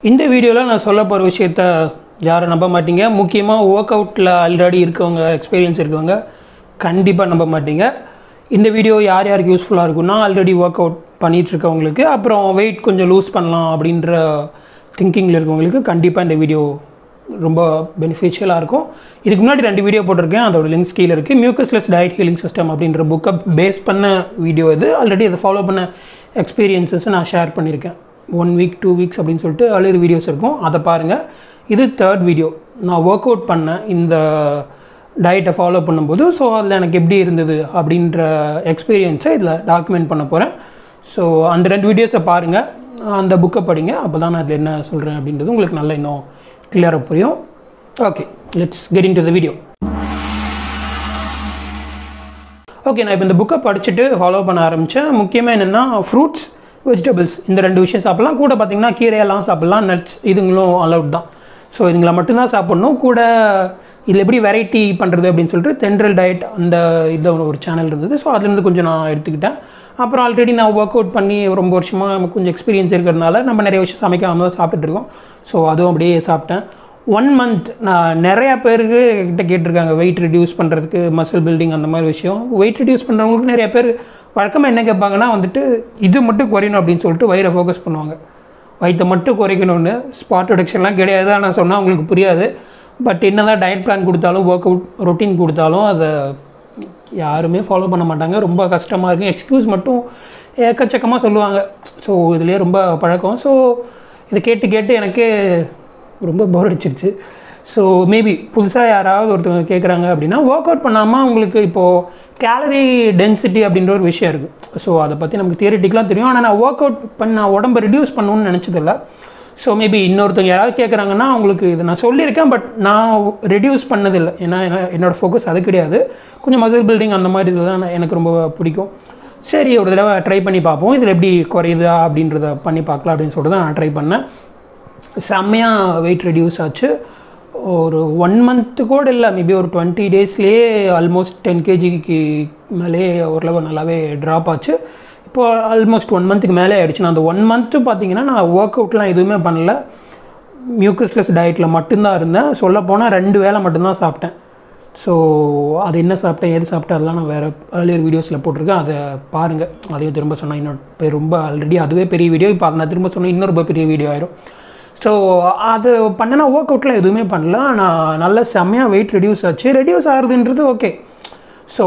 இந்த வீடியோவில் நான் சொல்ல போகிற விஷயத்த யாரும் நம்ப மாட்டீங்க முக்கியமாக ஒர்க் அவுட்டில் ஆல்ரெடி இருக்கவங்க எக்ஸ்பீரியன்ஸ் இருக்கவங்க கண்டிப்பாக நம்ப மாட்டீங்க இந்த வீடியோ யார் யாருக்கு யூஸ்ஃபுல்லாக இருக்கும்னா ஆல்ரெடி ஒர்க் அவுட் பண்ணிட்டு இருக்கவங்களுக்கு அப்புறம் வெயிட் கொஞ்சம் லூஸ் பண்ணலாம் அப்படின்ற திங்கிங்கில் இருக்கவங்களுக்கு கண்டிப்பாக இந்த வீடியோ ரொம்ப பெனிஃபிஷியலாக இருக்கும் இதுக்கு முன்னாடி ரெண்டு வீடியோ போட்டிருக்கேன் அதோட லிங்க்ஸ் கீழே இருக்குது மியூக்கஸ்லெஸ் டயட் ஹீலிங் சிஸ்டம் அப்படின்ற புக்கை பேஸ் பண்ண வீடியோ இது ஆல்ரெடி அதை ஃபாலோ பண்ண எக்ஸ்பீரியன்ஸஸ் நான் ஷேர் பண்ணியிருக்கேன் ஒன் வீக் டூ வீக்ஸ் அப்படின்னு சொல்லிட்டு அழிறு வீடியோஸ் இருக்கும் அதை பாருங்கள் இது தேர்ட் வீடியோ நான் ஒர்க் அவுட் பண்ணேன் இந்த டயட்டை ஃபாலோ பண்ணும்போது ஸோ அதில் எனக்கு எப்படி இருந்தது அப்படின்ற எக்ஸ்பீரியன்ஸை இதில் டாக்குமெண்ட் பண்ண போகிறேன் ஸோ அந்த ரெண்டு வீடியோஸை பாருங்கள் அந்த புக்கை படிங்க அப்போ தான் நான் அதில் என்ன சொல்கிறேன் அப்படின்றது உங்களுக்கு நல்லா இன்னும் கிளியராக புரியும் okay let's get into the video okay நான் இப்போ இந்த புக்கை படிச்சுட்டு ஃபாலோ பண்ண ஆரம்பித்தேன் முக்கியமாக என்னென்னா ஃப்ரூட்ஸ் வெஜிடபிள்ஸ் இந்த ரெண்டு விஷயம் சாப்பிட்லாம் கூட பார்த்திங்கன்னா கீரையெல்லாம் சாப்பிட்லாம் நட்ஸ் இதுங்களும் அலவுட் தான் ஸோ இதுங்களை மட்டும்தான் சாப்பிட்ணும் கூட இதில் எப்படி வெரைட்டி பண்ணுறது அப்படின்னு சொல்லிட்டு தென்ட்ரல் டயட் அந்த இதில் ஒரு சேனல் இருந்தது ஸோ அதுலேருந்து கொஞ்சம் நான் எடுத்துக்கிட்டேன் அப்புறம் ஆல்ரெடி நான் ஒர்க் அவுட் பண்ணி ரொம்ப வருஷமாக நமக்கு கொஞ்சம் எக்ஸ்பீரியன்ஸ் இருக்கிறதுனால நம்ம நிறைய விஷயம் சமைக்காம தான் சாப்பிட்டுட்டு இருக்கோம் ஸோ அதுவும் அப்படியே சாப்பிட்டேன் ஒன் மந்த் நான் நிறையா பேருக்கு கிட்ட கேட்டிருக்காங்க வெயிட் ரிடியூஸ் பண்ணுறதுக்கு மசில் பில்டிங் அந்த மாதிரி விஷயம் வெயிட் ரிடியூஸ் பண்ணுறவங்களுக்கு நிறைய பேர் வழக்கமாக என்ன கேட்பாங்கன்னா வந்துட்டு இது மட்டும் குறையணும் அப்படின்னு சொல்லிட்டு வயிறை ஃபோக்கஸ் பண்ணுவாங்க வயிற்றை மட்டும் குறைக்கணும்னு ஸ்பாட் ரிடக்ஷன்லாம் கிடையாது நான் சொன்னால் உங்களுக்கு புரியாது பட் என்ன தான் டயட் பிளான் கொடுத்தாலும் ஒர்க் அவுட் ரொட்டீன் கொடுத்தாலும் அதை யாருமே ஃபாலோ பண்ண மாட்டாங்க ரொம்ப கஷ்டமாக இருக்குது எக்ஸ்கியூஸ் மட்டும் ஏக்கச்சக்கமாக சொல்லுவாங்க ஸோ இதுலேயே ரொம்ப பழக்கம் ஸோ இதை கேட்டு கேட்டு எனக்கே ரொம்ப போர் அடிச்சிருச்சு ஸோ மேபி புதுசாக யாராவது ஒருத்தவங்க கேட்குறாங்க அப்படின்னா ஒர்க் அவுட் பண்ணாமல் உங்களுக்கு இப்போது கேலரி டென்சிட்டி அப்படின்ற ஒரு விஷயம் இருக்குது ஸோ அதை பற்றி நமக்கு தியரிட்டிக்கெலாம் தெரியும் ஆனால் நான் ஒர்க் அவுட் பண்ண உடம்பை ரெடியூஸ் பண்ணணும்னு நினச்சதில்ல ஸோ மேபி இன்னொருத்தவங்க யாராவது கேட்குறாங்கன்னா அவங்களுக்கு இதை நான் சொல்லியிருக்கேன் பட் நான் ரெடியூஸ் பண்ணதில்லை ஏன்னா என்னோடய ஃபோக்கஸ் அது கிடையாது கொஞ்சம் மசில் பில்டிங் அந்த மாதிரி இதுதான் எனக்கு ரொம்ப பிடிக்கும் சரி ஒரு தடவை ட்ரை பண்ணி பார்ப்போம் இதில் எப்படி குறையுதா அப்படின்றத பண்ணி பார்க்கலாம் அப்படின்னு சொல்லிட்டு தான் நான் ட்ரை பண்ணேன் செம்மையாக வெயிட் ரெடியூஸ் ஆச்சு ஒரு ஒன் மந்த்து கூட இல்லை மேபி ஒரு டுவெண்ட்டி டேஸ்லேயே ஆல்மோஸ்ட் டென் கேஜிக்கு மேலே ஓரளவு நல்லாவே ட்ராப் ஆச்சு இப்போது ஆல்மோஸ்ட் ஒன் மந்த்துக்கு மேலே ஆகிடுச்சு நான் அந்த ஒன் மந்த்து பார்த்தீங்கன்னா நான் ஒர்க் அவுட்லாம் எதுவுமே பண்ணல மியூக்கஸ்லெஸ் டயட்டில் மட்டும்தான் இருந்தேன் சொல்லப்போனால் ரெண்டு வேலை மட்டும்தான் சாப்பிட்டேன் ஸோ அது என்ன சாப்பிட்டேன் எது சாப்பிட்டேன் அதெல்லாம் நான் வேறு ஏர்லியர் வீடியோஸில் போட்டிருக்கேன் அதை பாருங்கள் அதையும் திரும்ப சொன்னால் இன்னொரு ரொம்ப ஆல்ரெடி அதுவே பெரிய வீடியோ இப்போ அதை நான் திரும்ப சொன்னால் இன்னொரு ரொம்ப பெரிய வீடியோ ஆயிரும் ஸோ அது பண்ணனா ஒர்க் அவுட்டில் எதுவுமே பண்ணல ஆனால் நல்ல செம்மையாக வெயிட் ரெடியூஸ் ஆச்சு ரெடியூஸ் ஆகுதுன்றது ஓகே ஸோ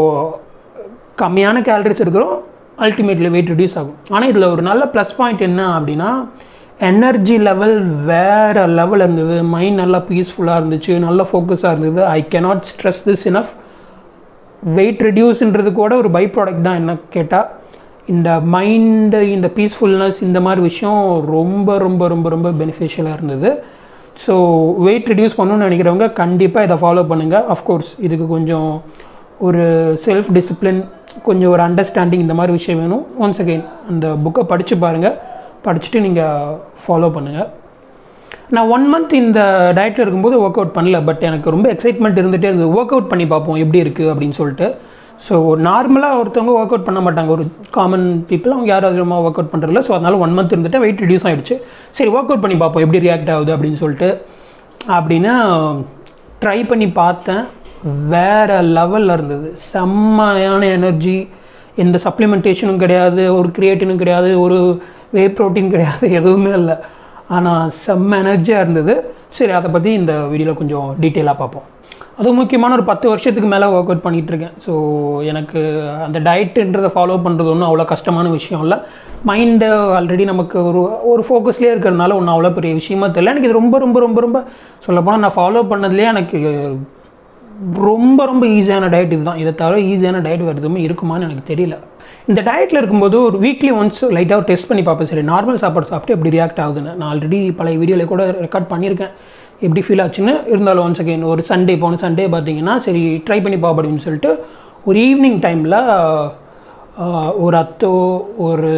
கம்மியான கேலரிஸ் இருக்கிறோம் அல்டிமேட்லி வெயிட் ரெடியூஸ் ஆகும் ஆனால் இதில் ஒரு நல்ல ப்ளஸ் பாயிண்ட் என்ன அப்படின்னா எனர்ஜி லெவல் வேறு லெவல் இருந்தது மைண்ட் நல்லா பீஸ்ஃபுல்லாக இருந்துச்சு நல்ல ஃபோக்கஸாக இருந்தது I cannot stress this enough weight ரெடியூஸ்ன்றது கூட ஒரு பை ப்ராடக்ட் தான் என்ன கேட்டால் இந்த மைண்டு இந்த பீஸ்ஃபுல்னஸ் இந்த மாதிரி விஷயம் ரொம்ப ரொம்ப ரொம்ப ரொம்ப பெனிஃபிஷியலாக இருந்தது ஸோ வெயிட் ரெடியூஸ் பண்ணணும்னு நினைக்கிறவங்க கண்டிப்பாக இதை ஃபாலோ பண்ணுங்கள் அஃப்கோர்ஸ் இதுக்கு கொஞ்சம் ஒரு செல்ஃப் டிசிப்ளின் கொஞ்சம் ஒரு அண்டர்ஸ்டாண்டிங் இந்த மாதிரி விஷயம் வேணும் ஒன்ஸ் அகெயின் அந்த புக்கை படித்து பாருங்கள் படிச்சுட்டு நீங்கள் ஃபாலோ பண்ணுங்கள் நான் ஒன் மந்த் இந்த டயட்டில் இருக்கும்போது ஒர்க் அவுட் பண்ணல பட் எனக்கு ரொம்ப எக்ஸைட்மெண்ட் இருந்துகிட்டே இருந்தது ஒர்க் அவுட் பண்ணி பார்ப்போம் எப்படி இருக்குது அப்படின்னு சொல்லிட்டு ஸோ நார்மலாக ஒருத்தவங்க ஒர்க் அவுட் பண்ண மாட்டாங்க ஒரு காமன் பீப்புள் அவங்க யாரும் அதிகமாக ஒர்க் அவுட் பண்ணுறதில்ல ஸோ அதனால் ஒன் மந்த் இருந்துட்டு வெயிட் ரிடியூஸ் ஆகிடுச்சு சரி ஒர்க் அவுட் பண்ணி பார்ப்போம் எப்படி ரியாக்ட் ஆகுது அப்படின்னு சொல்லிட்டு அப்படின்னு ப்ரை பண்ணி பார்த்தேன் வேறு லெவலில் இருந்தது செம்மையான எனர்ஜி எந்த சப்ளிமெண்டேஷனும் கிடையாது ஒரு கிரியேட்டினும் கிடையாது ஒரு வே ப்ரோட்டீன் கிடையாது எதுவுமே இல்லை ஆனால் செம்ம எனர்ஜியாக இருந்தது சரி அதை பற்றி இந்த வீடியோவில் கொஞ்சம் டீட்டெயிலாக பார்ப்போம் அதுவும் முக்கியமான ஒரு பத்து வருஷத்துக்கு மேலே ஒர்க் அவுட் பண்ணிகிட்ருக்கேன் ஸோ எனக்கு அந்த டயட்டுன்றதை ஃபாலோ பண்ணுறது ஒன்றும் அவ்வளோ கஷ்டமான விஷயம் இல்லை மைண்டு ஆல்ரெடி நமக்கு ஒரு ஒரு ஃபோக்கஸ்லேயே இருக்கிறதுனால ஒன்றும் அவ்வளோ பெரிய விஷயமா தெரியல எனக்கு இது ரொம்ப ரொம்ப ரொம்ப ரொம்ப சொல்லப்போனால் நான் ஃபாலோ பண்ணதுலேயே எனக்கு ரொம்ப ரொம்ப ஈஸியான டயட் இதுதான் இதை தவிர ஈஸியான டயட் வேறு எதுவுமே இருக்குமான்னு எனக்கு தெரியல இந்த டயட்டில் இருக்கும்போது ஒரு வீக்லி ஒன்ஸ் லைட்டாக டெஸ்ட் பண்ணி பார்ப்பேன் சரி நார்மல் சாப்பாடு சாப்பிட்டு எப்படி ரியாக்ட் ஆகுதுன்னு நான் ஆல்ரெடி பழைய வீடியோவில் கூட ரெக்கார்ட் பண்ணியிருக்கேன் எப்படி ஃபீல் ஆச்சுன்னு இருந்தாலும் ஒன்ஸ் அகெயின் ஒரு சண்டே போன சண்டே பார்த்தீங்கன்னா சரி ட்ரை பண்ணி பார்ப்போம் அப்படின்னு சொல்லிட்டு ஒரு ஈவினிங் டைமில் ஒரு அத்தோ ஒரு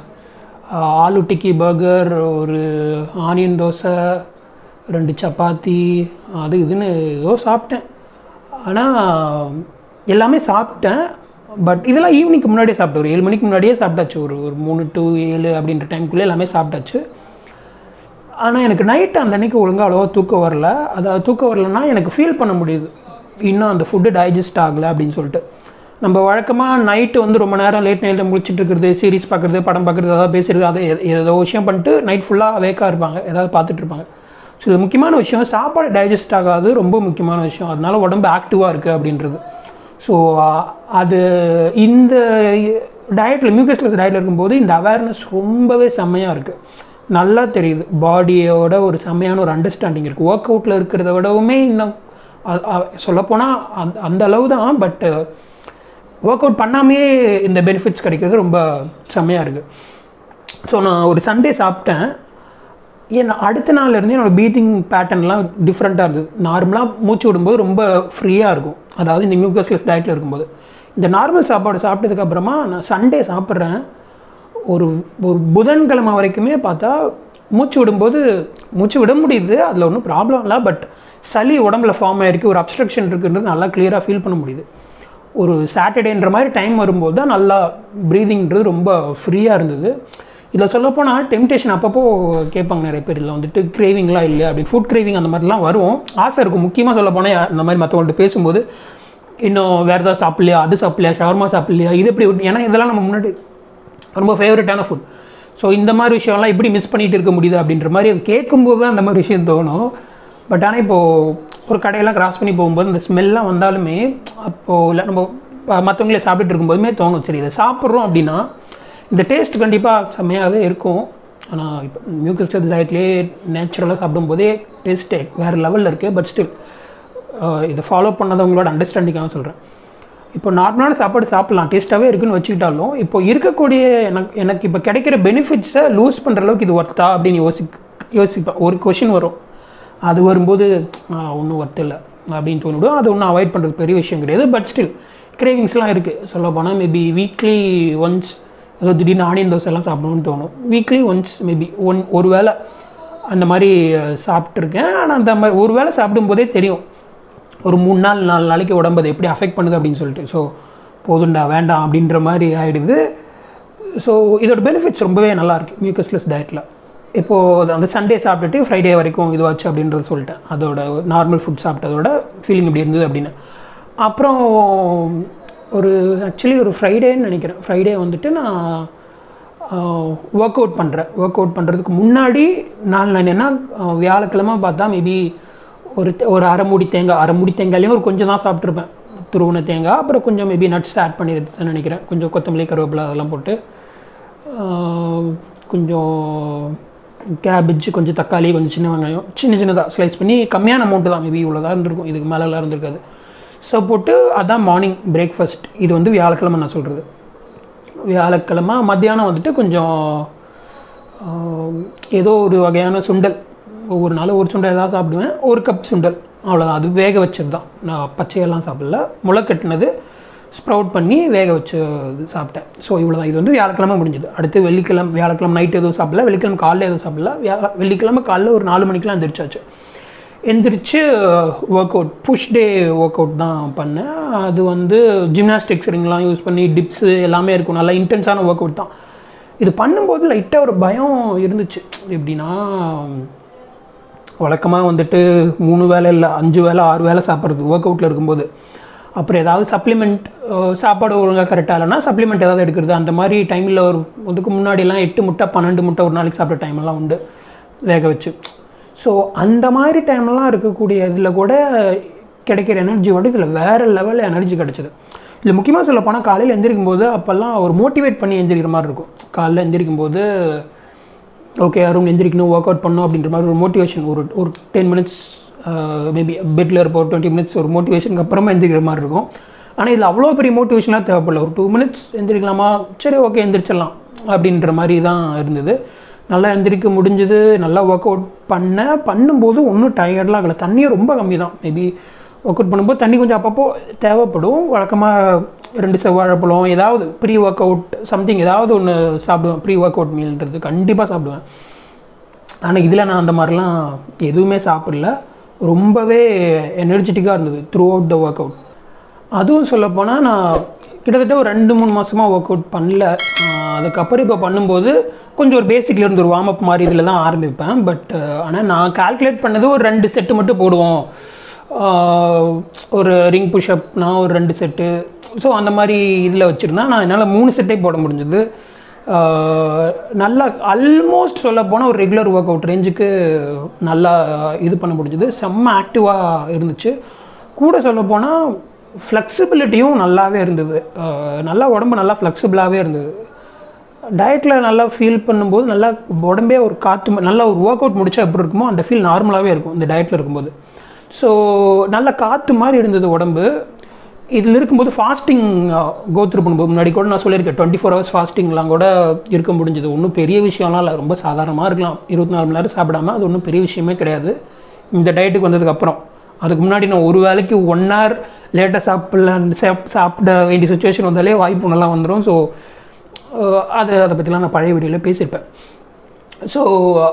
ஆலு டிக்கி பர்கர் ஒரு ஆனியன் தோசை ரெண்டு சப்பாத்தி அது இதுன்னு ஏதோ சாப்பிட்டேன் ஆனால் எல்லாமே சாப்பிட்டேன் பட் இதெல்லாம் ஈவினிங்க்கு முன்னாடியே சாப்பிட்டேன் ஒரு ஏழு மணிக்கு முன்னாடியே சாப்பிட்டாச்சு ஒரு ஒரு மூணு டு ஏழு அப்படின்ற டைமுக்குள்ளே எல்லாமே சாப்பிட்டாச்சு ஆனால் எனக்கு நைட்டு அந்த அன்னைக்கு ஒழுங்காக அவ்வளோவா தூக்கம் வரல அதாவது தூக்கம் வரலன்னா எனக்கு ஃபீல் பண்ண முடியுது இன்னும் அந்த ஃபுட்டு டைஜஸ்ட் ஆகலை அப்படின்னு சொல்லிட்டு நம்ம வழக்கமாக நைட்டு வந்து ரொம்ப நேரம் லேட் நைட்டில் முடிச்சிட்டு இருக்கிறது சீரிஸ் பார்க்குறது படம் பார்க்குறது ஏதாவது பேசுறது அதை எ- ஏதோ விஷயம் பண்ணிட்டு நைட் ஃபுல்லாக வேக்காக இருப்பாங்க ஏதாவது பார்த்துட்டு இருப்பாங்க ஸோ இது முக்கியமான விஷயம் சாப்பாடு டைஜஸ்ட் ஆகாது ரொம்ப முக்கியமான விஷயம் அதனால உடம்பு ஆக்டிவாக இருக்குது அப்படின்றது ஸோ அது இந்த டயட்டில் மியூக்கஸ்லெஸ் டயட்டில் இருக்கும்போது இந்த அவேர்னஸ் ரொம்பவே செம்மையாக இருக்குது நல்லா தெரியுது பாடியோட ஒரு செம்மையான ஒரு அண்டர்ஸ்டாண்டிங் இருக்குது ஒர்க் அவுட்டில் இருக்கிறத விடவுமே இன்னும் சொல்லப்போனால் அந்த அந்த அளவு தான் பட்டு ஒர்க் அவுட் பண்ணாமையே இந்த பெனிஃபிட்ஸ் கிடைக்கிறது ரொம்ப செம்மையாக இருக்குது ஸோ நான் ஒரு சண்டே சாப்பிட்டேன் ஏன் அடுத்த நாள்ல இருந்து என்னோட ப்ரீத்திங் பேட்டர்ன்லாம் டிஃப்ரெண்ட்டாக இருந்தது நார்மலாக மூச்சு விடும்போது ரொம்ப ஃப்ரீயாக இருக்கும் அதாவது இந்த மியூக்கஸ்லெஸ் டயட்டில் இருக்கும்போது இந்த நார்மல் சாப்பாடு சாப்பிட்டதுக்கு அப்புறமா நான் சண்டே சாப்பிட்றேன் ஒரு ஒரு புதன்கிழமை வரைக்குமே பார்த்தா மூச்சு விடும்போது மூச்சு விட முடியுது அதில் ஒன்றும் ப்ராப்ளம் இல்லை பட் சளி உடம்புல ஃபார்ம் ஆயிருக்கு ஒரு அப்ஸ்ட்ரக்ஷன் இருக்குன்றது நல்லா கிளியராக ஃபீல் பண்ண முடியுது ஒரு சாட்டர்டேன்ற மாதிரி டைம் வரும்போது தான் நல்லா ப்ரீதிங்கிறது ரொம்ப ஃப்ரீயாக இருந்தது இதில் சொல்லப்போனால் டெம்டேஷன் அப்பப்போ கேட்பாங்க நிறைய பேர் இதில் வந்துட்டு கிரேவிங்லாம் இல்லை அப்படி ஃபுட் கிரேவிங் அந்த மாதிரிலாம் வரும் ஆசை இருக்கும் முக்கியமாக சொல்ல போனால் இந்த மாதிரி மற்றவங்கள்ட்ட பேசும்போது இன்னும் வேறு ஏதாவது சாப்பிட்லையா அது சாப்பிட்லையா ஷவர்மா சாப்பிட்லையா இது எப்படி ஏன்னா இதெல்லாம் நம்ம முன்னாடி ரொம்ப ஃபேவரட்டான ஃபுட் ஸோ இந்த மாதிரி விஷயம்லாம் எப்படி மிஸ் பண்ணிட்டு இருக்க முடியுது அப்படின்ற மாதிரி கேட்கும்போது தான் அந்த மாதிரி விஷயம் தோணும் பட் ஆனால் இப்போது ஒரு கடையெல்லாம் கிராஸ் பண்ணி போகும்போது இந்த ஸ்மெல்லாம் வந்தாலுமே அப்போது இல்லை நம்ம மற்றவங்களே சாப்பிட்டுட்டு இருக்கும்போதுமே தோணும் சரி இதை சாப்பிட்றோம் அப்படின்னா இந்த டேஸ்ட் கண்டிப்பாக செம்மையாகவே இருக்கும் ஆனால் இப்போ மியூக்கஸ் டயட்லேயே நேச்சுரலாக சாப்பிடும்போதே டேஸ்ட்டே வேறு லெவலில் இருக்குது பட் ஸ்டில் இதை ஃபாலோ பண்ணதவங்களோட அண்டர்ஸ்டாண்டிங்காக சொல்கிறேன் இப்போ நார்மலான சாப்பாடு சாப்பிட்லாம் டேஸ்ட்டாகவே இருக்குன்னு வச்சுக்கிட்டாலும் இப்போ இருக்கக்கூடிய எனக்கு எனக்கு இப்போ கிடைக்கிற பெனிஃபிட்ஸை லூஸ் பண்ணுற அளவுக்கு இது ஒர்த்தா அப்படின்னு யோசி யோசிப்பேன் ஒரு கொஷின் வரும் அது வரும்போது ஒன்றும் ஒர்த் இல்லை அப்படின்னு தோணிவிடும் அது ஒன்றும் அவாய்ட் பண்ணுறது பெரிய விஷயம் கிடையாது பட் ஸ்டில் கிரேவிங்ஸ்லாம் இருக்குது சொல்ல போனால் மேபி வீக்லி ஒன்ஸ் ஏதோ திடீர்னு ஆனியன் தோசை எல்லாம் சாப்பிடணும்னு தோணும் வீக்லி ஒன்ஸ் மேபி ஒன் ஒரு வேளை அந்த மாதிரி அஹ், சாப்பிட்ருக்கேன் ஆனால் அந்த மாதிரி ஒரு வேளை சாப்பிடும்போதே தெரியும் ஒரு மூணு நாள் நாலு நாளைக்கு உடம்பு அதை எப்படி அஃபெக்ட் பண்ணுது அப்படின்னு சொல்லிட்டு ஸோ போதுண்டா வேண்டாம் அப்படின்ற மாதிரி ஆகிடுது ஸோ இதோட பெனிஃபிட்ஸ் ரொம்பவே நல்லா இருக்கு மியூக்கஸ்லெஸ் டயட்டில் இப்போது அந்த சண்டே சாப்பிட்டுட்டு ஃப்ரைடே வரைக்கும் இதுவாச்சு அப்படின்றது சொல்லிட்டேன் அதோட நார்மல் ஃபுட் சாப்பிட்டதோட ஃபீலிங் இப்படி இருந்தது அப்படின்னு அப்புறம் ஒரு ஆக்சுவலி ஒரு ஃப்ரைடேன்னு நினைக்கிறேன் ஃப்ரைடே வந்துட்டு நான் ஒர்க் அவுட் பண்ணுறேன் ஒர்க் அவுட் பண்ணுறதுக்கு முன்னாடி நான் நான் என்ன அஹ், வியாழக்கிழமை பார்த்தா மேபி ஒரு தே- ஒரு அரை மூடி தேங்காய் அரை மூடி தேங்காய்லேயும் ஒரு கொஞ்சம் தான் சாப்பிட்ருப்பேன் துருவன தேங்காய் அப்புறம் கொஞ்சம் மேபி நட்ஸ் ஆட் பண்ணியிருந்தேன்னு நினைக்கிறேன் கொஞ்சம் கொத்தமல்லி கருவேப்பிலை அதெல்லாம் போட்டு ஆஹ், கொஞ்சம் கேபேஜ் கொஞ்சம் தக்காளி கொஞ்சம் சின்ன வெங்காயம் சின்ன சின்னதாக ஸ்லைஸ் பண்ணி கம்மியான அமௌண்ட்டு தான் மேபி இவ்வளோ தான் இருந்திருக்கும் இதுக்கு மேலெல்லாம் இருந்திருக்காது ஸோ போட்டு அதான் மார்னிங் பிரேக்ஃபாஸ்ட் இது வந்து வியாழக்கிழமை நான் சொல்கிறது வியாழக்கிழமை மத்தியானம் வந்துட்டு கொஞ்சம் ஆஹ், ஏதோ ஒரு வகையான சுண்டல் ஒவ்வொரு நாளும் ஒரு சுண்டல் ஏதாவது சாப்பிடுவேன் ஒரு கப் சுண்டல் அவ்வளோதான் அது வேக வச்சது தான் நான் பச்சையெல்லாம் சாப்பிடல முளை கட்டினது ஸ்ப்ரவுட் பண்ணி வேக வச்சு இது சாப்பிட்டேன் ஸோ இவ்வளோ தான் இது வந்து வியாழக்கிழமை முடிஞ்சது அடுத்து வெள்ளிக்கிழமை வியாழக்கிழமை நைட் எதுவும் சாப்பிடல வெள்ளிக்கிழமை காலைல எதுவும் சாப்பிடல வியா வெள்ளிக்கிழமை காலைல ஒரு நாலு மணிக்கெலாம் எந்திரிச்சாச்சு எந்திரிச்சு work out push day work out தான் பண்ணேன் அது வந்து ஜிம்னாஸ்டிக்ஸ் ரிங்லாம் யூஸ் பண்ணி டிப்ஸு எல்லாமே இருக்கும் நல்லா இன்டென்ஸான ஒர்க் அவுட் தான் இது பண்ணும்போது லைட்டாக ஒரு பயம் இருந்துச்சு எப்படின்னா வழக்கமாக வந்துட்டு மூணு வேளை இல்லை அஞ்சு வேளை ஆறு வேளை சாப்பிட்றது ஒர்க் அவுட்டில் இருக்கும்போது அப்புறம் ஏதாவது சப்ளிமெண்ட் சாப்பாடு ஒழுங்காக கரெக்டாக இல்லைன்னா சப்ளிமெண்ட் ஏதாவது எடுக்கிறது அந்த மாதிரி டைமில் ஒரு இதுக்கு முன்னாடிலாம் எட்டு முட்டை பன்னெண்டு முட்டை ஒரு நாளைக்கு சாப்பிட்ற டைமெல்லாம் உண்டு வேக வச்சு ஸோ அந்த மாதிரி டைம்லாம் இருக்கக்கூடிய இதில் கூட கிடைக்கிற எனர்ஜியோட இதில் வேறு லெவலில் எனர்ஜி கிடச்சிது இதில் முக்கியமாக சொல்ல போனால் காலையில் எந்திரிக்கும் போது அப்போல்லாம் ஒரு மோட்டிவேட் பண்ணி எந்திரிக்கிற மாதிரி இருக்கும் காலைல எந்திரிக்கும் போது ஓகே அருண் எந்திரிக்கணும் ஒர்க் அவுட் பண்ணணும் அப்படின்ற மாதிரி ஒரு மோட்டிவேஷன் ஒரு ஒரு டென் மினிட்ஸ் மேபி பெட்டில் இருப்போம் டுவெண்ட்டி மினிட்ஸ் ஒரு மோட்டிவேஷனுக்கு அப்புறமா எந்திரிக்கிற மாதிரி இருக்கும் ஆனால் இதில் அவ்வளோ பெரிய மோட்டிவேஷனாக தேவைப்படல ஒரு டூ மினிட்ஸ் எந்திரிக்கலாமா சரி ஓகே எந்திரிச்சிடலாம் அப்படின்ற மாதிரி தான் இருந்தது நல்லா எந்திரிக்க முடிஞ்சது நல்லா ஒர்க் அவுட் பண்ணேன் பண்ணும்போது ஒன்றும் டயர்ட்லாம் ஆகலை தண்ணியே ரொம்ப கம்மி தான் மேபி ஒர்க் அவுட் பண்ணும்போது தண்ணி கொஞ்சம் அப்பப்போ தேவைப்படும் வழக்கமாக ரெண்டு செவ்வாழைப்பழம் ஏதாவது ப்ரீ ஒர்க் அவுட் சம்திங் ஏதாவது ஒன்று சாப்பிடுவேன் ப்ரீ ஒர்க் அவுட் மீல்ன்றது கண்டிப்பாக சாப்பிடுவேன் ஆனால் இதில் நான் அந்த மாதிரிலாம் எதுவுமே சாப்பிடல ரொம்பவே எனர்ஜெட்டிக்காக இருந்தது throughout the work out அதுவும் சொல்லப்போனால் நான் கிட்டத்தட்ட ஒரு ரெண்டு மூணு மாதமாக ஒர்க் அவுட் பண்ணல ஆஹ் அதுக்கப்புறம் இப்போ பண்ணும்போது கொஞ்சம் ஒரு பேசிக்ல இருந்து ஒரு வார்ம் அப் மாதிரி இதில் தான் ஆரம்பிப்பேன் பட் ஆனால் நான் கால்குலேட் பண்ணது ஒரு ரெண்டு செட்டு மட்டும் போடுவோம் ஆஹ் ஒரு ரிங் புஷ்அப்னா ஒரு ரெண்டு செட்டு ஸோ அந்த மாதிரி இதில் வச்சுருந்தேன் நான் என்னால் மூணு செட்டே போட முடிஞ்சது நல்லா ஆல்மோஸ்ட் சொல்ல போனால் ஒரு ரெகுலர் ஒர்க் அவுட் ரேஞ்சுக்கு நல்லா இது பண்ண முடிஞ்சது செம்ம ஆக்டிவாக இருந்துச்சு கூட சொல்ல போனால் ஃப்ளெக்சிபிலிட்டியும் நல்லாவே இருந்தது ஆஹ் நல்லா உடம்பு நல்லா ஃப்ளெக்சிபிளாகவே இருந்தது டயட்டில் நல்லா ஃபீல் பண்ணும்போது நல்லா உடம்பே ஒரு காற்று ம- நல்லா ஒரு ஒர்க் அவுட் முடிச்சா எப்படி இருக்குமோ அந்த ஃபீல் நார்மலாகவே இருக்கும் இந்த டயட்டில் இருக்கும்போது ஸோ நல்ல காற்று மாதிரி இருந்தது உடம்பு இதில் இருக்கும்போது ஃபாஸ்டிங் கோத்ரூ பண்ணும்போது முன்னாடி கூட நான் சொல்லியிருக்கேன் டுவெண்ட்டி ஃபோர் ஹவர்ஸ் ஃபாஸ்டிங்லாம் கூட இருக்க முடிஞ்சது ஒன்றும் பெரிய விஷயம்லாம் இல்லை ரொம்ப சாதாரணமாக இருக்கலாம் இருபத்தி நாலு மணி நேரம் சாப்பிடாம அது ஒன்றும் பெரிய விஷயமே கிடையாது இந்த டயட்டுக்கு வந்ததுக்கப்புறம் அதுக்கு முன்னாடி நான் ஒரு வேளைக்கு ஒன் ஹவர் லேட்டாக சாப்பிடலாம் சாப் சாப்பிட வேண்டிய சுச்சுவேஷன் வந்தாலே வாய்ப்பு நல்லா வந்துடும் ஸோ அது அதை பற்றிலாம் நான் பழைய வீடியோவில் பேசியிருப்பேன் ஸோ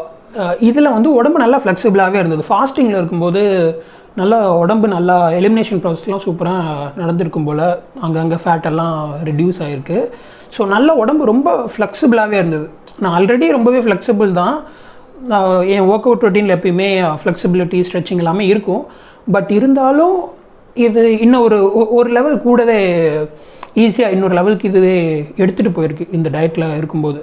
இதில் வந்து உடம்பு நல்லா ஃப்ளெக்சிபிளாகவே இருந்தது ஃபாஸ்டிங்கில் இருக்கும்போது நல்லா உடம்பு நல்லா எலிமினேஷன் ப்ராசஸ்லாம் சூப்பராக நடந்திருக்கும் போல் அங்கங்கே ஃபேட் எல்லாம் ரெடியூஸ் ஆகிருக்கு ஸோ நல்ல உடம்பு ரொம்ப ஃப்ளெக்சிபிளாகவே இருந்தது நான் ஆல்ரெடி ரொம்பவே ஃப்ளெக்சிபிள் தான் நான் என் ஒர்க் அவுட் ரொட்டீனில் எப்பயுமே ஃப்ளெக்சிபிலிட்டி ஸ்ட்ரெச்சிங் எல்லாமே இருக்கும் பட் இருந்தாலும் இது இன்னும் ஒரு ஒ- ஒரு லெவல் கூடவே ஈஸியாக இன்னொரு லெவலுக்கு இதுவே எடுத்துகிட்டு போயிருக்கு இந்த டயட்டில் இருக்கும்போது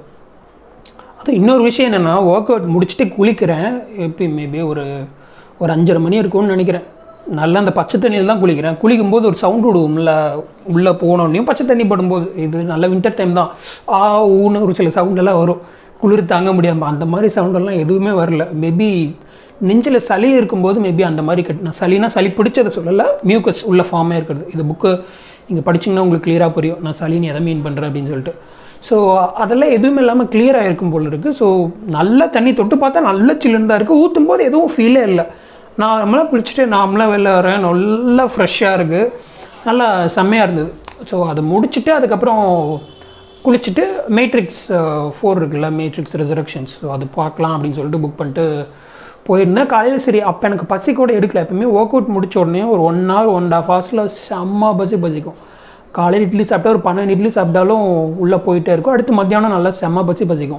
அது இன்னொரு விஷயம் என்னென்னா ஒர்க் அவுட் முடிச்சுட்டு குளிக்கிறேன் எப்பயும் மேபி ஒரு ஒரு அஞ்சரை மணி இருக்கும்னு நினைக்கிறேன் நல்லா அந்த பச்சை தண்ணியில் தான் குளிக்கிறேன் குளிக்கும்போது ஒரு சவுண்ட் விடுவோம்ல உள்ளே போனோடனையும் பச்சை தண்ணி படும்போது இது நல்ல வின்டர் டைம் தான் ஆ ஊன்னு ஒரு சில sound எல்லாம் வரும் குளிர் தாங்க முடியாமல் அந்த மாதிரி சவுண்டெல்லாம் எதுவுமே வரல மேபி நெஞ்சில் சளி இருக்கும்போது மேபி அந்த மாதிரி கட் நான் சளினா சளி பிடிச்சதை சொல்லலை மியூக்கஸ் உள்ள ஃபார்மே இருக்கிறது இது புக்கு நீங்கள் படிச்சீங்கன்னா உங்களுக்கு கிளியராக புரியும் நான் சளின்னு எதை மீன் பண்ணுறேன் அப்படின்னு சொல்லிட்டு ஸோ அதெல்லாம் எதுவுமே இல்லாமல் கிளியராக இருக்கும் போல இருக்குது ஸோ நல்ல தண்ணி தொட்டு பார்த்தா நல்ல சில்லுன்னு தான் இருக்குது ஊற்றும் போது எதுவும் ஃபீலே இல்லை நார்மலாக குளிச்சுட்டு நார்மலாக வெளில வரேன் நல்லா ஃப்ரெஷ்ஷாக இருக்குது நல்லா செம்மையாக இருந்தது ஸோ அதை முடிச்சுட்டு அதுக்கப்புறம் குளிச்சுட்டு மேட்ரிக்ஸ் ஃபோர் இருக்குல்ல மேட்ரிக்ஸ் ரெசரக்ஷன்ஸ் ஸோ அது பார்க்கலாம் அப்படின்னு சொல்லிட்டு புக் பண்ணிட்டு போயிருந்தேன் காலையில் சரி அப்போ எனக்கு பசி கூட எடுக்கல எப்பவுமே ஒர்க் அவுட் முடிச்ச உடனே ஒரு ஒன் ஹவர் ஒன் ஹாஃப் ஹவர்ஸில் செம்ம பசி பசிக்கும் காலையில் இட்லி சாப்பிட்டா ஒரு பன்னெண்டு இட்லி சாப்பிட்டாலும் உள்ளே போயிட்டே இருக்கும் அடுத்து மத்தியானம் நல்லா செம்ம பசி பசிக்கும்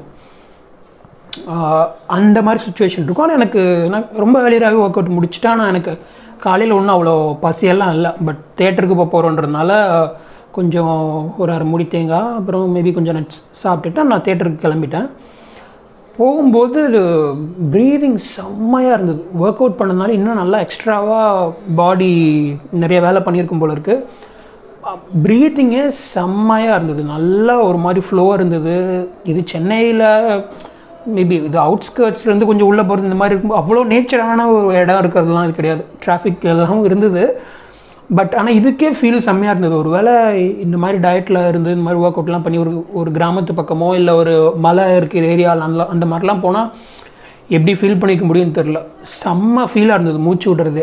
ஆஹ் அந்த மாதிரி சுச்சுவேஷன் இருக்கும் ஆனால் எனக்கு நான் ரொம்ப ஏர்லியராகவே ஒர்க் அவுட் முடிச்சுட்டா நான் எனக்கு காலையில் ஒன்றும் அவ்வளோ பசியெல்லாம் இல்லை பட் தேட்டருக்கு போக போகிறோன்றதுனால கொஞ்சம் ஒரு அரை முடி தேங்காய் அப்புறம் மேபி கொஞ்சம் நட்ஸ் சாப்பிட்டுட்டு நான் தேட்டருக்கு கிளம்பிட்டேன் போகும்போது ப்ரீதிங் செம்மையாக இருந்தது ஒர்க் அவுட் பண்ணதுனால இன்னும் நல்லா எக்ஸ்ட்ராவாக பாடி நிறைய வேலை பண்ணியிருக்கும் போல இருக்குது ப்ரீத்திங்கே செம்மையாக இருந்தது நல்லா ஒரு மாதிரி ஃப்ளோவாக இருந்தது இது சென்னையில் மேபி இது அவுட்ஸ்கர்ட்ஸ்லேருந்து கொஞ்சம் உள்ளே போகிறது இந்த மாதிரி இருக்கும் அவ்வளோ நேச்சரான ஒரு இடம் இருக்கிறதுலாம் இது கிடையாது டிராஃபிக் எல்லாம் இருந்தது பட் ஆனால் இதுக்கே ஃபீல் செம்மையாக இருந்தது ஒரு வேளை இந்த மாதிரி டயட்டில் இருந்து இந்த மாதிரி ஒர்க் அவுட்லாம் பண்ணி ஒரு ஒரு கிராமத்து பக்கமோ இல்லை ஒரு மலை இருக்கிற ஏரியா நல்லா அந்த மாதிரிலாம் போனால் எப்படி ஃபீல் பண்ணிக்க முடியும்னு தெரில செம்ம ஃபீலாக இருந்தது மூச்சு விடுறது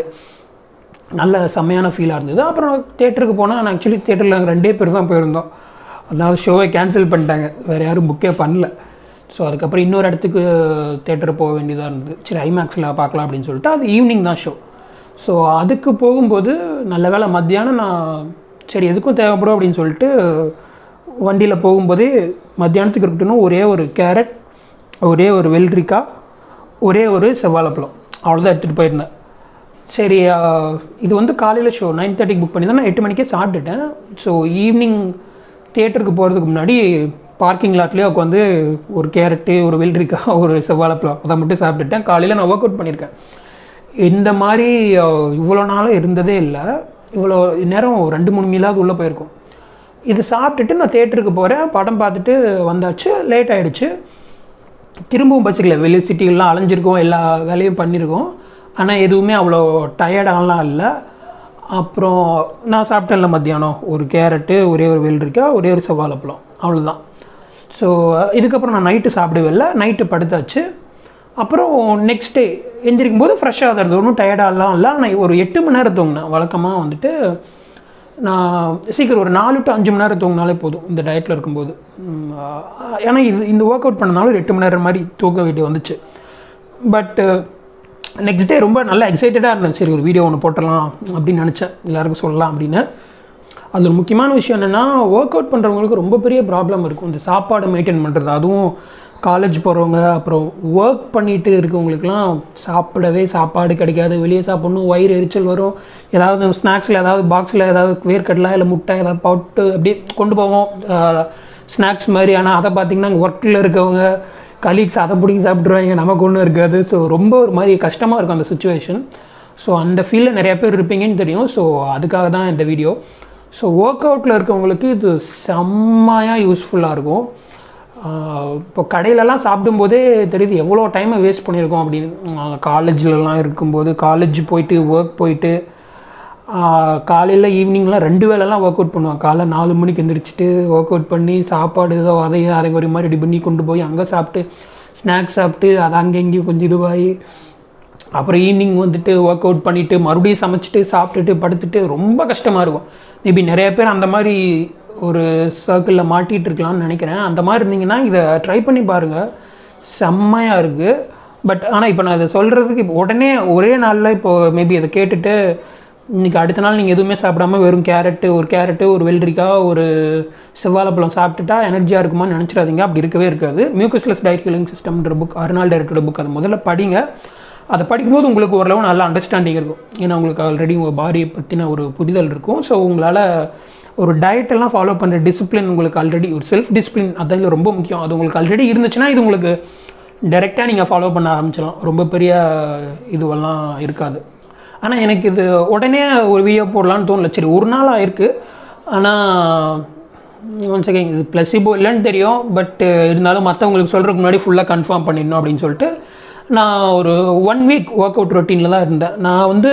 நல்ல செம்மையான ஃபீலாக இருந்தது அப்புறம் தேட்டருக்கு போனால் நான் ஆக்சுவலி தேட்டரில் நாங்கள் ரெண்டே பேர் தான் போயிருந்தோம் அதனால ஷோவை கேன்சல் பண்ணிட்டாங்க வேறு யாரும் புக்கே பண்ணல ஸோ அதுக்கப்புறம் இன்னொரு இடத்துக்கு தேட்டர் போக வேண்டியதாக இருந்தது சரி ஐமேக்ஸில் பார்க்கலாம் அப்படின்னு சொல்லிட்டு அது ஈவினிங் தான் ஷோ ஸோ அதுக்கு போகும்போது நல்ல வேளை மத்தியானம் நான் சரி எதுக்கும் தேவைப்படும் அப்படின்னு சொல்லிட்டு வண்டியில் போகும்போதே மத்தியானத்துக்கு இருக்கட்டும் ஒரே ஒரு கேரட் ஒரே ஒரு வெள்ளரிக்காய் ஒரே ஒரு செவ்வாழைப்பழம் அவ்வளோதான் எடுத்துகிட்டு போயிருந்தேன் சரி ஆஹ், இது வந்து காலையில் ஷோ நைன் தேர்ட்டிக்கு புக் பண்ணி தான் நான் எட்டு மணிக்கே சாப்பிட்டுட்டேன் ஸோ ஈவினிங் தியேட்டருக்கு போகிறதுக்கு முன்னாடி பார்க்கிங் லாட்லேயே உட்காந்து ஒரு கேரட்டு ஒரு வெள்ளரிக்காய் ஒரு செவ்வாழைப்பழம் அதை மட்டும் சாப்பிட்டுட்டேன் காலையில் நான் ஒர்க் அவுட் பண்ணியிருக்கேன் இந்த மாதிரி ஆஹ், இவ்வளோ நாளும் இருந்ததே இல்லை இவ்வளோ நேரம் ரெண்டு மூணு மீலாவது உள்ளே போயிருக்கும் இது சாப்பிட்டுட்டு நான் தேட்டருக்கு போகிறேன் படம் பார்த்துட்டு வந்தாச்சு லேட் ஆயிடுச்சு திரும்பவும் பஸ்ஸில் வெளியே சிட்டிகள்லாம் அலைஞ்சிருக்கோம் எல்லா வேலையும் பண்ணியிருக்கோம் ஆனால் எதுவுமே அவ்வளோ டயர்டாலாம் இல்லை அப்புறம் நான் சாப்பிட்டேன்ல மத்தியானம் ஒரு கேரட்டு ஒரே ஒரு வெள்ளரிக்காய் ஒரே ஒரு செவ்வாழைப்பழம் அவ்வளோதான் ஸோ இதுக்கப்புறம் நான் நைட்டு சாப்பிடவே இல்லை நைட்டு படுத்தாச்சு அப்புறம் நெக்ஸ்ட் டே எந்திரிக்கும் போது ஃப்ரெஷ்ஷாக தான் இருந்தது ஒன்றும் டயர்டாலாம் இல்லை ஆனால் ஒரு எட்டு மணி நேரம் தூங்கினேன் வழக்கமாக வந்துட்டு நான் சீக்கிரம் ஒரு நாலு டு அஞ்சு மணி நேரம் தூங்கினாலே போதும் இந்த டயட்டில் இருக்கும்போது உம், ஆஹ், ஏன்னா இது இந்த ஒர்க் அவுட் பண்ணனாலும் ஒரு எட்டு மணி நேரம் மாதிரி தூக்க வேண்டி வந்துச்சு பட் நெக்ஸ்ட் டே ரொம்ப நல்லா எக்ஸைட்டடாக இருந்தேன் சரி ஒரு வீடியோ ஒன்று போட்டுடலாம் அப்படின்னு நினச்சேன் எல்லாருக்கும் சொல்லலாம் அப்படின்னு அதில் ஒரு முக்கியமான விஷயம் என்னென்னா ஒர்க் அவுட் பண்ணுறவங்களுக்கு ரொம்ப பெரிய ப்ராப்ளம் இருக்கும் இந்த சாப்பாடு மெயின்டைன் பண்ணுறது அதுவும் காலேஜ் போகிறவங்க அப்புறம் ஒர்க் பண்ணிட்டு இருக்கவங்களுக்குலாம் சாப்பிடவே சாப்பாடு கிடைக்காது வெளியே சாப்பிடணும் வயிறு எரிச்சல் வரும் ஏதாவது ஸ்நாக்ஸில் ஏதாவது பாக்ஸில் ஏதாவது வேர்க்கடலை இல்லை முட்டை ஏதாவது போட்டு அப்படியே கொண்டு போவோம் ஸ்நாக்ஸ் மாதிரி ஆனால் அதை பார்த்திங்கன்னா ஒர்க்கில் இருக்கவங்க கலீக்ஸ் அதை பிடிங்கி சாப்பிட்ருவாங்க நமக்கு ஒன்றும் இருக்காது ஸோ ரொம்ப ஒரு மாதிரி கஷ்டமாக இருக்கும் அந்த சுச்சுவேஷன் ஸோ அந்த ஃபீல்டில் நிறைய பேர் இருப்பீங்கன்னு தெரியும் ஸோ அதுக்காக தான் இந்த வீடியோ ஸோ ஒர்க் அவுட்டில் இருக்கவங்களுக்கு இது செம்மையாக யூஸ்ஃபுல்லாக இருக்கும் ஆஹ் இப்போ கடையிலலாம் சாப்பிடும்போதே தெரியுது எவ்வளோ டைமை வேஸ்ட் பண்ணியிருக்கோம் அப்படின்னு காலேஜ்லலாம் இருக்கும்போது காலேஜ் போயிட்டு ஒர்க் போயிட்டு காலையில் ஈவினிங்லாம் ரெண்டு வேலைலாம் ஒர்க் அவுட் பண்ணுவாங்க காலைல நாலு மணிக்கு எந்திரிச்சிட்டு ஒர்க் அவுட் பண்ணி சாப்பாடு ஏதோ அதை அதை ஒரு மாதிரி ரெடி பண்ணி கொண்டு போய் அங்கே சாப்பிட்டு ஸ்நாக்ஸ் சாப்பிட்டு அதை அங்கே இங்கேயும் கொஞ்சம் இதுவாகி அப்புறம் ஈவினிங் வந்துட்டு ஒர்க் அவுட் பண்ணிவிட்டு மறுபடியும் சமைச்சிட்டு சாப்பிட்டுட்டு படுத்துட்டு ரொம்ப கஷ்டமாக இருக்கும் மேபி நிறைய பேர் அந்த மாதிரி ஒரு சர்க்கிளில் மாட்டிகிட்டு இருக்கலாம்னு நினைக்கிறேன் அந்த மாதிரி இருந்தீங்கன்னா இதை ட்ரை பண்ணி பாருங்கள் செம்மையாக இருக்குது பட் ஆனால் இப்போ நான் இதை சொல்கிறதுக்கு இப்போ உடனே ஒரே நாளில் இப்போ மேபி இதை கேட்டுட்டு இன்றைக்கி அடுத்த நாள் நீங்கள் எதுவுமே சாப்பிடாம வெறும் கேரட்டு ஒரு கேரட்டு ஒரு வெள்ளரிக்காய் ஒரு செவ்வாழைப்பழம் சாப்பிட்டுட்டா எனர்ஜியாக இருக்குமான்னு நினச்சிடாதீங்க அப்படி இருக்கவே இருக்காது மியூக்கஸ்லெஸ் டயட் ஹீலிங் சிஸ்டம்ன்ற புக் அருணாள் டைரக்டரோட புக் அதை முதல்ல படிங்க அதை படிக்கும்போது உங்களுக்கு ஓரளவு நல்ல அண்டர்ஸ்டாண்டிங் இருக்கும் ஏன்னா உங்களுக்கு ஆல்ரெடி உங்கள் பாடியை பற்றின ஒரு புரிதல் இருக்கும் ஸோ உங்களால் ஒரு டயட்டெல்லாம் ஃபாலோ பண்ணுற டிசிப்ளின் உங்களுக்கு ஆல்ரெடி ஒரு செல்ஃப் டிசிப்ளின் அதில் ரொம்ப முக்கியம் அது உங்களுக்கு ஆல்ரெடி இருந்துச்சுன்னா இது உங்களுக்கு டைரெக்டாக நீங்கள் ஃபாலோ பண்ண ஆரம்பிச்சிடலாம் ரொம்ப பெரிய இதுவெல்லாம் இருக்காது ஆனால் எனக்கு இது உடனே ஒரு வீடியோ போடலான்னு தோணல சரி ஒரு நாள் ஆயிருக்கு ஆனால் ஒன் செகண்ட் இது ப்ளஸிபோ இல்லைன்னு தெரியும் பட் இருந்தாலும் மற்றவங்களுக்கு சொல்கிறதுக்கு முன்னாடி ஃபுல்லாக கன்ஃபார்ம் பண்ணிடணும் அப்படின்னு சொல்லிட்டு நான் ஒரு ஒன் வீக் ஒர்க் அவுட் ரொட்டீனில் தான் இருந்தேன் நான் வந்து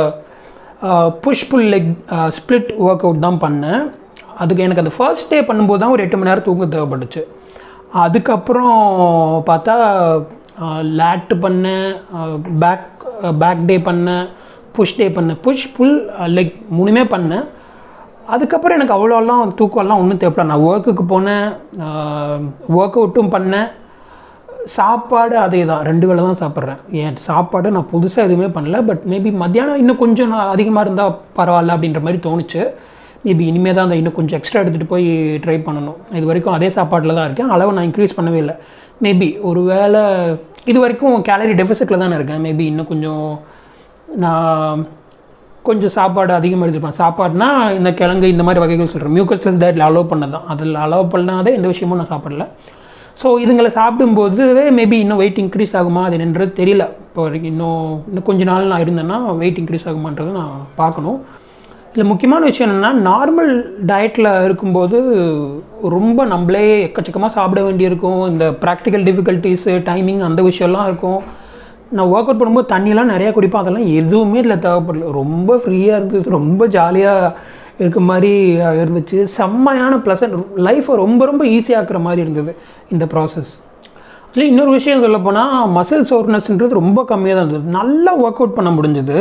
push pull leg split work out தான் பண்ணேன் அதுக்கு எனக்கு அந்த ஃபர்ஸ்ட் டே பண்ணும்போது தான் ஒரு எட்டு மணி நேரம் தூக்கம் தேவைப்பட்டுச்சு அதுக்கப்புறம் பார்த்தா லேட்டு பண்ணேன் பேக் பேக் டே பண்ணேன் புஷ் டே பண்ணேன் புஷ் புல் லெக் மூணுமே பண்ணேன் அதுக்கப்புறம் எனக்கு அவ்வளோலாம் தூக்கம்லாம் ஒன்றும் தேவைப்படல நான் ஒர்க்குக்கு போனேன் ஒர்க் அவுட்டும் பண்ணேன் சாப்பாடு அதே தான் ரெண்டு வேளை தான் சாப்பிட்றேன் ஏன் சாப்பாடு நான் புதுசாக எதுவுமே பண்ணல பட் மேபி மத்தியானம் இன்னும் கொஞ்சம் நான் அதிகமாக இருந்தால் பரவாயில்ல அப்படின்ற மாதிரி தோணுச்சு மேபி இனிமேல் தான் அந்த இன்னும் கொஞ்சம் எக்ஸ்ட்ரா எடுத்துகிட்டு போய் ட்ரை பண்ணணும் இது வரைக்கும் அதே சாப்பாட்டில் தான் இருக்கேன் அளவு நான் இன்க்ரீஸ் பண்ணவே இல்லை மேபி ஒரு வேளை இது வரைக்கும் கேலரி டெஃபிசிட்டில் தானே இருக்கேன் மேபி இன்னும் கொஞ்சம் நான் கொஞ்சம் சாப்பாடு அதிகமாக எடுத்துப்பேன் சாப்பாடுனா இந்த கிழங்கு இந்த மாதிரி வகைகள் சொல்கிறேன் மியூக்கஸ்லெஸ் டயட்டில் அலோவ் பண்ணது தான் அதில் அலோவ் பண்ணாதே எந்த விஷயமும் நான் சாப்பிடல ஸோ இதுங்களை சாப்பிடும்போது மேபி இன்னும் வெயிட் இன்க்ரீஸ் ஆகுமா அது என்னன்றது தெரியல இப்போ வரைக்கும் இன்னும் இன்னும் கொஞ்ச நாள் நான் இருந்தேன்னா வெயிட் இன்க்ரீஸ் ஆகுமான்றதை நான் பார்க்கணும் இதில் முக்கியமான விஷயம் என்னென்னா நார்மல் டயட்டில் இருக்கும்போது ரொம்ப நம்மளே எக்கச்சக்கமாக சாப்பிட வேண்டியிருக்கும் இந்த ப்ராக்டிக்கல் டிஃபிகல்ட்டிஸு டைமிங் அந்த விஷயம்லாம் இருக்கும் நான் ஒர்க் அவுட் பண்ணும்போது தண்ணியெல்லாம் நிறையா குடிப்பேன் அதெல்லாம் எதுவுமே இதில் தேவைப்படல ரொம்ப ஃப்ரீயாக இருந்தது ரொம்ப ஜாலியாக இருக்க மாதிரி இருந்துச்சு செம்மையான ப்ளசன்ட் லைஃப்பை ரொம்ப ரொம்ப ஈஸியாக்குற மாதிரி இருந்தது இந்த ப்ராசஸ் ஆக்சுவலி இன்னொரு விஷயம் சொல்ல போனால் மசில் சோர்னஸ்ன்றது ரொம்ப கம்மியாக தான் இருந்தது நல்லா ஒர்க் அவுட் பண்ண முடிஞ்சது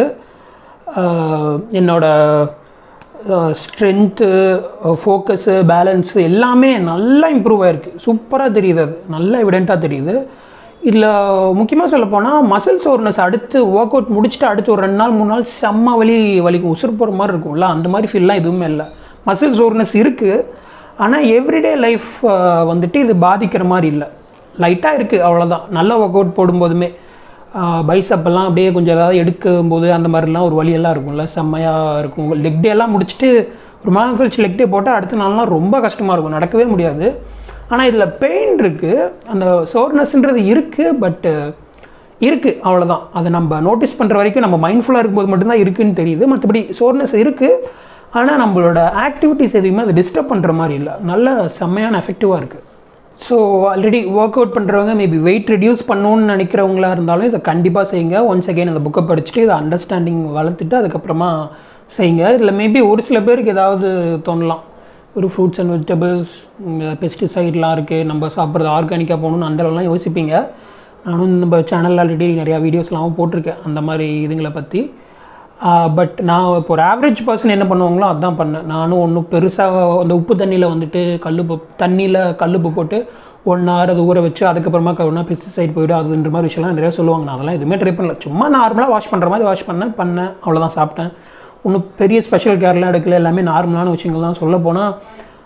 என்னோட ஸ்ட்ரென்த்து ஃபோக்கஸு பேலன்ஸு எல்லாமே நல்லா இம்ப்ரூவ் ஆகிருக்கு சூப்பராக தெரியுது அது நல்லா எவிடெண்ட்டாக தெரியுது இதில் முக்கியமாக சொல்ல போனால் மசில் சோர்னஸ் அடுத்து ஒர்க் அவுட் முடிச்சுட்டு அடுத்து ஒரு ரெண்டு நாள் மூணு நாள் செம்ம வலி வலிக்கும் உசுறு போகிற மாதிரி இருக்கும்ல அந்த மாதிரி ஃபீல்லாம் எதுவுமே இல்லை மசில் சோர்னஸ் இருக்குது ஆனால் எவ்ரிடே லைஃப் வந்துட்டு இது பாதிக்கிற மாதிரி இல்லை லைட்டாக இருக்குது அவ்வளோதான் நல்ல ஒர்க் அவுட் போடும்போதுமே பைசப்பெல்லாம் அப்படியே கொஞ்சம் ஏதாவது எடுக்கும்போது அந்த மாதிரிலாம் ஒரு வழியெல்லாம் இருக்கும்ல செம்மையாக இருக்கும் லெக் டே எல்லாம் முடிச்சுட்டு ஒரு மாதம் கழிச்சு லெக் டே போட்டால் அடுத்த நாள்லாம் ரொம்ப கஷ்டமாக இருக்கும் நடக்கவே முடியாது ஆனால் இதில் பெயின் இருக்குது அந்த சோர்னஸ்ன்றது இருக்குது பட்டு இருக்குது அவ்வளோதான் அதை நம்ம நோட்டீஸ் பண்ணுற வரைக்கும் நம்ம மைண்ட்ஃபுல்லாக இருக்கும்போது மட்டும்தான் இருக்குதுன்னு தெரியுது மற்றபடி சோர்னஸ் இருக்குது ஆனால் நம்மளோட ஆக்டிவிட்டிஸ் எதுவுமே அதை டிஸ்டர்ப் பண்ணுற மாதிரி இல்லை நல்ல செம்மையான எஃபெக்டிவாக இருக்குது ஸோ ஆல்ரெடி ஒர்க் அவுட் பண்ணுறவங்க மேபி வெயிட் ரெடியூஸ் பண்ணணும்னு நினைக்கிறவங்களா இருந்தாலும் இதை கண்டிப்பாக செய்யுங்க ஒன்ஸ் அகெயின் அந்த புக்கை படிச்சுட்டு இதை அண்டர்ஸ்டாண்டிங் வளர்த்துட்டு அதுக்கப்புறமா செய்யுங்க இதில் மேபி ஒரு சில பேருக்கு ஏதாவது தோணலாம் ஒரு ஃப்ரூட்ஸ் அண்ட் வெஜிடபிள்ஸ் பெஸ்டிசைட்லாம் இருக்குது நம்ம சாப்பிட்றது ஆர்கானிக்காக போகணுன்னு அந்தளவுலாம் யோசிப்பீங்க நானும் நம்ம சேனலில் ஆல்ரெடி நிறையா வீடியோஸ்லாம் போட்டிருக்கேன் அந்த மாதிரி இதுங்களை பற்றி பட் நான் இப்போ ஒரு ஆவரேஜ் பர்சன் என்ன பண்ணுவாங்களோ அதுதான் பண்ணேன் நானும் ஒன்றும் பெருசாக அந்த உப்பு தண்ணியில் வந்துட்டு கல்லுப்பு தண்ணியில் கல்லுப்பு போட்டு ஒன் ஹவர் அதை ஊற வச்சு அதுக்கப்புறமா ஒன்றா பெஸ்டிசைட் போய்டும் அதுன்ற மாதிரி விஷயம்லாம் நிறையா சொல்லுவாங்க நான் அதெல்லாம் எதுவுமே ட்ரை பண்ணல சும்மா நார்மலாக வாஷ் பண்ணுற மாதிரி வாஷ் பண்ணேன் பண்ணேன் அவ்வளோதான் சாப்பிட்டேன் ஒன்றும் பெரிய ஸ்பெஷல் கேர்லாம் எடுக்கல எல்லாமே நார்மலான விஷயங்கள் தான் சொல்ல போனால்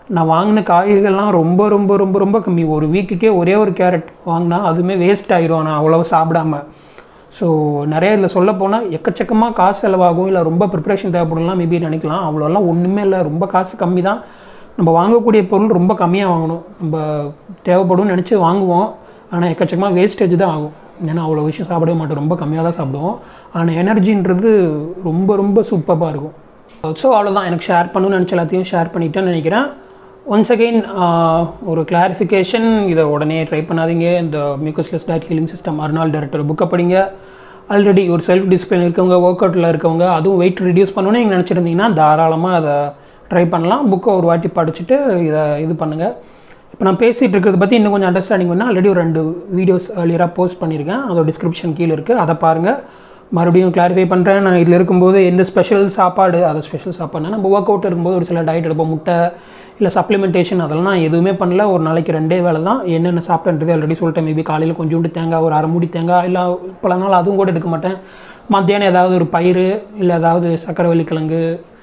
நான் வாங்கின காய்கறிகள்லாம் ரொம்ப ரொம்ப ரொம்ப ரொம்ப கம்மி ஒரு வீக்குக்கே ஒரே ஒரு கேரட் வாங்கினா அதுவுமே வேஸ்ட் ஆயிரும் நான் அவ்வளோ சாப்பிடாம ஸோ நிறைய இதில் சொல்ல போனால் எக்கச்சக்கமாக காசு செலவாகும் இல்லை ரொம்ப ப்ரிப்ரேஷன் தேவைப்படலாம் மேபி நினைக்கலாம் அவ்வளோலாம் ஒன்றுமே இல்லை ரொம்ப காசு கம்மி தான் நம்ம வாங்கக்கூடிய பொருள் ரொம்ப கம்மியாக வாங்கணும் நம்ம தேவைப்படும்னு நினச்சி வாங்குவோம் ஆனால் எக்கச்சக்கமாக வேஸ்டேஜ் தான் ஆகும் ஏன்னா அவ்வளோ விஷயம் சாப்பிடவே மாட்டோம் ரொம்ப கம்மியாக தான் சாப்பிடுவோம் ஆனால் எனர்ஜின்றது ரொம்ப ரொம்ப சூப்பராக இருக்கும் ஸோ அவ்வளோதான் எனக்கு ஷேர் பண்ணணும்னு நினச்ச எல்லாத்தையும் ஷேர் பண்ணிட்டேன்னு நினைக்கிறேன் ஒன்ஸ் அகெயின் ஒரு கிளாரிஃபிகேஷன் இதை உடனே ட்ரை பண்ணாதீங்க இந்த mucusless diet healing system Arnold director புக்கை படிங்க ஆல்ரெடி ஒரு செல்ஃப் டிசிப்ளின் இருக்கவங்க ஒர்க் அவுட்டில் இருக்கவங்க அதுவும் வெயிட் ரிடியூஸ் பண்ணணும்னு நீங்கள் நினச்சிருந்தீங்கன்னா தாராளமாக அதை ட்ரை பண்ணலாம் புக்கை ஒரு வாட்டி படிச்சுட்டு இதை இது பண்ணுங்கள் இப்போ நான் பேசிகிட்டு இருக்கிறத பற்றி இன்னும் கொஞ்சம் அண்டர்ஸ்டாண்டிங் பண்ணால் ஆல்ரெடி ஒரு ரெண்டு வீடியோஸ் ஏர்லியராக போஸ்ட் பண்ணியிருக்கேன் அதோட டிஸ்கிரிப்ஷன் கீழே இருக்குது அதை பாருங்கள் மறுபடியும் கிளாரிஃபை பண்ணுறேன் நான் இதில் இருக்கும்போது எந்த ஸ்பெஷல் சாப்பாடு அது ஸ்பெஷல் சாப்பாடுனா நம்ம ஒர்க் அவுட் இருக்கும்போது ஒரு சில டயட் எடுப்போம் முட்டை இல்லை சப்ளிமெண்டேஷன் அதெல்லாம் நான் எதுவுமே பண்ணல ஒரு நாளைக்கு ரெண்டே வேலை தான் என்னென்ன சாப்பிட்டேன்றது ஆல்ரெடி சொல்லிட்டேன் மேபி காலையில் கொஞ்சோண்டு தேங்காய் ஒரு அரை மூடி தேங்காய் இல்லை பல நாள் அதுவும் கூட எடுக்க மாட்டேன் மத்தியானம் ஏதாவது ஒரு பயிர் இல்லை ஏதாவது சக்கரவள்ளி கிழங்கு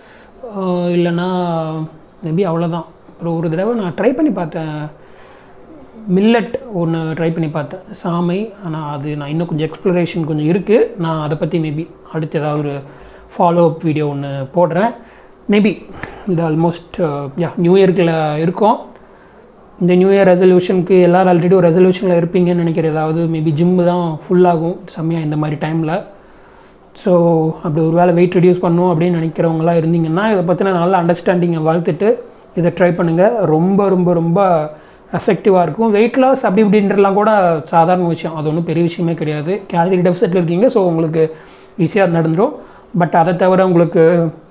ஆஹ் இல்லைன்னா மேபி அவ்வளோதான் அப்புறம் ஒரு தடவை நான் ட்ரை பண்ணி பார்த்தேன் மில்லட் ஒன்று ட்ரை பண்ணி பார்த்தேன் சாமை ஆனால் அது நான் இன்னும் கொஞ்சம் எக்ஸ்ப்ளரேஷன் கொஞ்சம் இருக்குது நான் அதை பற்றி மேபி அடுத்து ஏதாவது ஒரு ஃபாலோ அப் வீடியோ ஒன்று போடுறேன் மேபி இது ஆல்மோஸ்ட் யா நியூ இயர்க்கில் இருக்கோம் இந்த நியூ இயர் ரெசல்யூஷனுக்கு எல்லோரும் ஆல்ரெடி ஒரு ரெசல்யூஷனில் இருப்பீங்கன்னு நினைக்கிறேன் ஏதாவது மேபி ஜிம்மு தான் ஃபுல்லாகும் செம்மையாக இந்த மாதிரி டைமில் ஸோ அப்படி ஒரு வேளை வெயிட் ரெடியூஸ் பண்ணும் அப்படின்னு நினைக்கிறவங்களாம் இருந்தீங்கன்னா இதை பற்றின நல்ல அண்டர்ஸ்டாண்டிங்கை வளர்த்துட்டு இதை ட்ரை பண்ணுங்கள் ரொம்ப ரொம்ப ரொம்ப எஃபெக்டிவாக இருக்கும் வெயிட் லாஸ் அப்படி இப்படின்றலாம் கூட சாதாரண விஷயம் அது ஒன்றும் பெரிய விஷயமே கிடையாது கேலரி டெபிசிட்டில் இருக்கீங்க ஸோ உங்களுக்கு ஈஸியாக நடந்துடும் பட் அதை தவிர உங்களுக்கு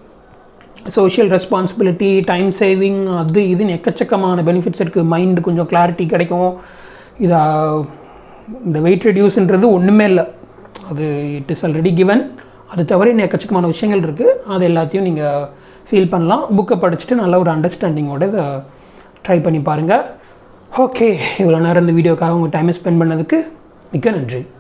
சோஷியல் ரெஸ்பான்சிபிலிட்டி டைம் சேவிங் அது இதுன்னு எக்கச்சக்கமான பெனிஃபிட்ஸ் இருக்குது மைண்டு கொஞ்சம் கிளாரிட்டி கிடைக்கும் இதா இந்த வெயிட் ரெடியூஸ்ன்றது ஒன்றுமே இல்லை அது இட் இஸ் ஆல்ரெடி கிவன் அது தவிர இன்னும் எக்கச்சக்கமான விஷயங்கள் இருக்குது அது எல்லாத்தையும் நீங்கள் ஃபீல் பண்ணலாம் புக்கை படிச்சுட்டு நல்ல ஒரு அண்டர்ஸ்டாண்டிங்கோட இதை ட்ரை பண்ணி பாருங்கள் ஓகே இவ்வளோ நேரம் இந்த வீடியோக்காக உங்கள் டைமை ஸ்பெண்ட் பண்ணதுக்கு மிக்க நன்றி